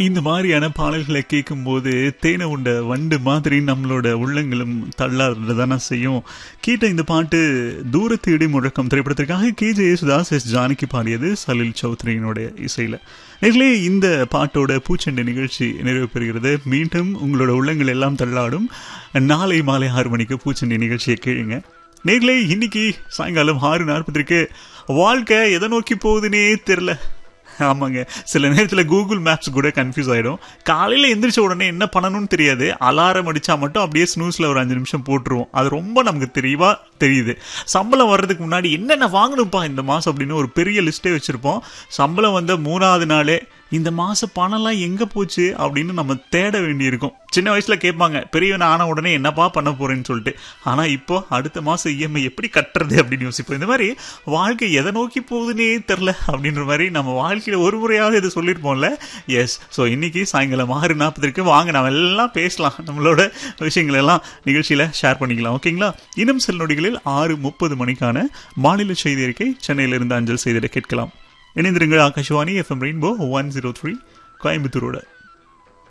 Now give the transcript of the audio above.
இந்த மாதிரியான பாடல்களை கேட்கும்போது தேனை உண்ட வண்டு மாதிரி நம்மளோட உள்ளங்களும் தள்ளாடுறதான செய்யும் கேட்ட இந்த பாட்டு தூரத்து இடி முழக்கம் திரைப்படத்திற்காக K J Yesudas S Janaki பாடியது சலில் சௌத்ரியினுடைய இசையில் நேர்களே இந்த பாட்டோட பூச்செண்டை நிகழ்ச்சி நிறைவு பெறுகிறது மீண்டும் உங்களோட உள்ளங்கள் எல்லாம் தள்ளாடும் நாளை மாலை ஆறு மணிக்கு பூச்செண்டை நிகழ்ச்சியை கேளுங்க நேர்களே இன்னைக்கு சாயங்காலம் ஆறு நாற்பத்திற்கு வாழ்க்கை எதை நோக்கி போகுதுன்னே தெரில ஆமாங்க சில நேரத்தில் கூகுள் மேப்ஸ் கூட கன்ஃபியூஸ் ஆகிடும் காலையில் எந்திரிச்ச உடனே என்ன பண்ணணும்னு தெரியாது அலாரம் அடித்தா மட்டும் அப்படியே ஸ்னூஸில் ஒரு அஞ்சு நிமிஷம் போட்டுருவோம் அது ரொம்ப நமக்கு தெளிவாக தெரியுது சம்பளம் வர்றதுக்கு முன்னாடி என்னென்ன வாங்கணும்ப்பா இந்த மாதம் அப்படின்னு ஒரு பெரிய லிஸ்ட்டே வச்சுருப்போம் சம்பளம் வந்த மூணாவது நாளே இந்த மாச பணம்லாம் எங்க போச்சு அப்படின்னு நம்ம தேட வேண்டியிருக்கும் சின்ன வயசுல கேட்பாங்க பெரியவன் ஆன உடனே என்னப்பா பண்ண போறேன்னு சொல்லிட்டு ஆனா இப்போ அடுத்த மாசம் இஎம்ஐ எப்படி கட்டுறது அப்படின்னு யோசிப்போம் இந்த மாதிரி வாழ்க்கை எதை நோக்கி போகுதுன்னே தெரில அப்படின்ற மாதிரி நம்ம வாழ்க்கையில ஒரு முறையாவது இது சொல்லியிருப்போம்ல எஸ் ஸோ இன்னைக்கு சாயங்காலம் ஆறு நாற்பதுக்கு வாங்க நம்ம எல்லாம் பேசலாம் நம்மளோட விஷயங்கள் எல்லாம் நிகழ்ச்சியில ஷேர் பண்ணிக்கலாம் ஓகேங்களா இன்னும் சில நொடிகளில் ஆறு முப்பது மணிக்கான மாநில செய்தி அறிக்கை சென்னையிலிருந்து அஞ்சல் செய்திட கேட்கலாம் இணைந்திருங்கள் Akashvani FM rainbow one zero three கோயம்புத்தூரோட